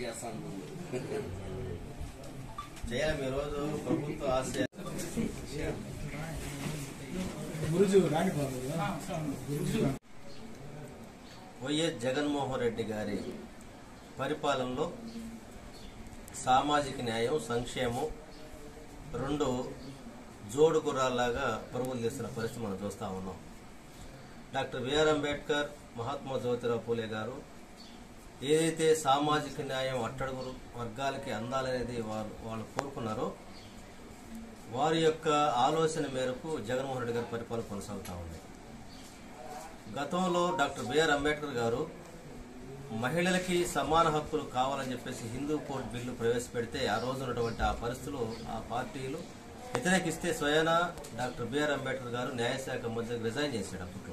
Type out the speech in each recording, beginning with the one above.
చేస్తాను చేయాలి మీ రోజు ప్రభుత్వ ఆశయ గురుజు రాణి బాబు గురుజు వైఎస్ జగన్మోహన్ రెడ్డి గారి పరిపాలనలో సామాజిక న్యాయం సంక్షేమం రెండు జోడు గుర్రాల్లాగా పరుగులు తీస్తున్న పరిస్థితి మనం చూస్తా ఉన్నాం డాక్టర్ బిఆర్ అంబేద్కర్ మహాత్మా జ్యోతిరావు పూలే గారు ఏదైతే సామాజిక న్యాయం అట్టడుగు వర్గాలకి అందాలనేది వారు వాళ్ళు కోరుకున్నారో వారి యొక్క ఆలోచన మేరకు జగన్మోహన్ రెడ్డి గారి పరిపాలన కొనసాగుతా ఉంది గతంలో డాక్టర్ బిఆర్ అంబేద్కర్ గారు మహిళలకి సమాన హక్కులు కావాలని చెప్పేసి హిందూ కోడ్ బిల్లు ప్రవేశపెడితే ఆ రోజు ఉన్నటువంటి ఆ పరిస్థితులు ఆ పార్టీలు వ్యతిరేకిస్తే స్వయాన డాక్టర్ బిఆర్ అంబేద్కర్ గారు న్యాయశాఖ మంత్రికి రిజైన్ చేశాడు అప్పట్లో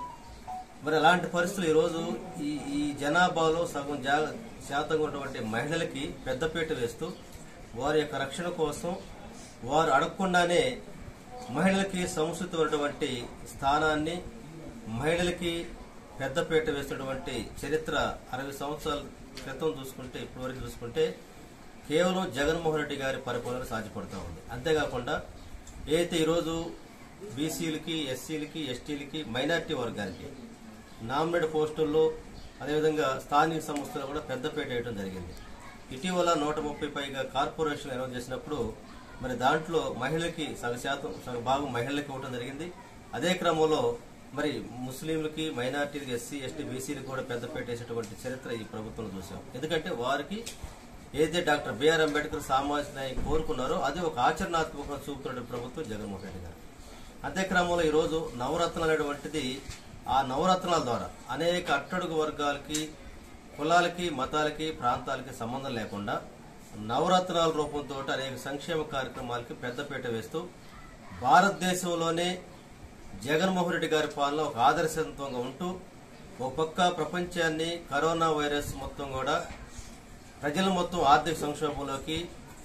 మరి అలాంటి పరిస్థితులు ఈరోజు ఈ ఈ జనాభాలో సగం జా శాతంగా ఉన్నటువంటి మహిళలకి పెద్దపీట వేస్తూ వారి యొక్క రక్షణ కోసం వారు అడగకుండానే మహిళలకి సంస్కృతమైనటువంటి స్థానాన్ని మహిళలకి పెద్దపీట వేసినటువంటి చరిత్ర అరవై సంవత్సరాల క్రితం చూసుకుంటే ఇప్పటివరకు చూసుకుంటే కేవలం జగన్మోహన్ రెడ్డి గారి పరిపాలన సాధ్యపడుతూ ఉంది అంతేకాకుండా ఏదైతే ఈరోజు బీసీలకి ఎస్సీలకి ఎస్టీలకి మైనార్టీ వర్గానికి నామినేట్ పోస్టుల్లో అదేవిధంగా స్థానిక సంస్థలు కూడా పెద్దపేట వేయడం జరిగింది ఇటీవల నూట ముప్పై పైగా కార్పొరేషన్ అనౌన్స్ చేసినప్పుడు మరి దాంట్లో మహిళలకి సగ శాతం సగ భాగం మహిళలకి ఇవ్వడం జరిగింది అదే క్రమంలో మరి ముస్లింలకి మైనార్టీలకి ఎస్సీ ఎస్టీ బీసీలకు కూడా పెద్దపేట వేసేటువంటి చరిత్ర ఈ ప్రభుత్వం చూసాం ఎందుకంటే వారికి ఏదైతే డాక్టర్ బిఆర్ అంబేద్కర్ సామాజిక న్యాయం కోరుకున్నారో అది ఒక ఆచరణాత్మకంగా చూపుతున్న ప్రభుత్వం జగన్మోహన్ రెడ్డి గారు అదే క్రమంలో ఈరోజు నవరత్నాలు అనేటువంటిది ఆ నవరత్నాల ద్వారా అనేక అట్టడుగు వర్గాలకి కులాలకి మతాలకి ప్రాంతాలకి సంబంధం లేకుండా నవరత్నాల రూపంతో అనేక సంక్షేమ కార్యక్రమాలకి పెద్దపీట వేస్తూ భారతదేశంలోనే జగన్మోహన్ రెడ్డి గారి పాలన ఒక ఆదర్శవంతంగా ఉంటూ ఒక పక్క ప్రపంచాన్ని కరోనా వైరస్ మొత్తం కూడా ప్రజలు మొత్తం ఆర్థిక సంక్షోభంలోకి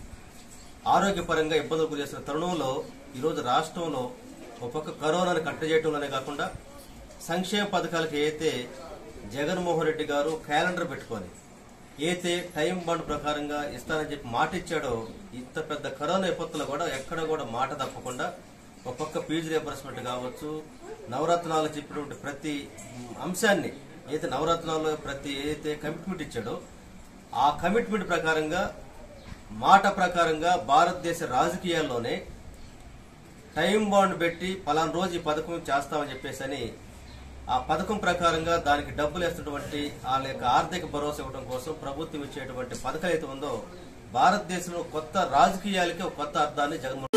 ఆరోగ్యపరంగా ఇబ్బందులు గురిచేసిన తరుణంలో ఈరోజు రాష్ట్రంలో ఒక పక్క కరోనాను కట్టజేయటంలోనే కాకుండా సంక్షేమ పథకాలకు ఏదైతే జగన్మోహన్ రెడ్డి గారు క్యాలెండర్ పెట్టుకొని ఏదైతే టైం బాండ్ ప్రకారంగా ఇస్తానని చెప్పి మాట ఇచ్చాడో ఇంత పెద్ద కరోనా విపత్తులు కూడా ఎక్కడ కూడా మాట తప్పకుండా ఒక పక్క ఫీజు రియంబర్స్మెంట్ కావచ్చు నవరత్నాలు చెప్పినటువంటి ప్రతి అంశాన్ని ఏదైతే నవరత్నాల్లో ప్రతి ఏదైతే కమిట్మెంట్ ఇచ్చాడో ఆ కమిట్మెంట్ ప్రకారంగా మాట ప్రకారంగా భారతదేశ రాజకీయాల్లోనే టైం బాండ్ పెట్టి పలానా రోజు ఈ పథకం చేస్తామని చెప్పేసి అని ఆ పథకం ప్రకారంగా దానికి డబ్బులు వేస్తున్నటువంటి వాళ్ళ యొక్క ఆర్థిక భరోసా ఇవ్వడం కోసం ప్రభుత్వం ఇచ్చేటువంటి పథకం అయితే ఉందో భారతదేశంలో కొత్త రాజకీయాలకి ఒక కొత్త అర్థాన్ని జగన్మోహన్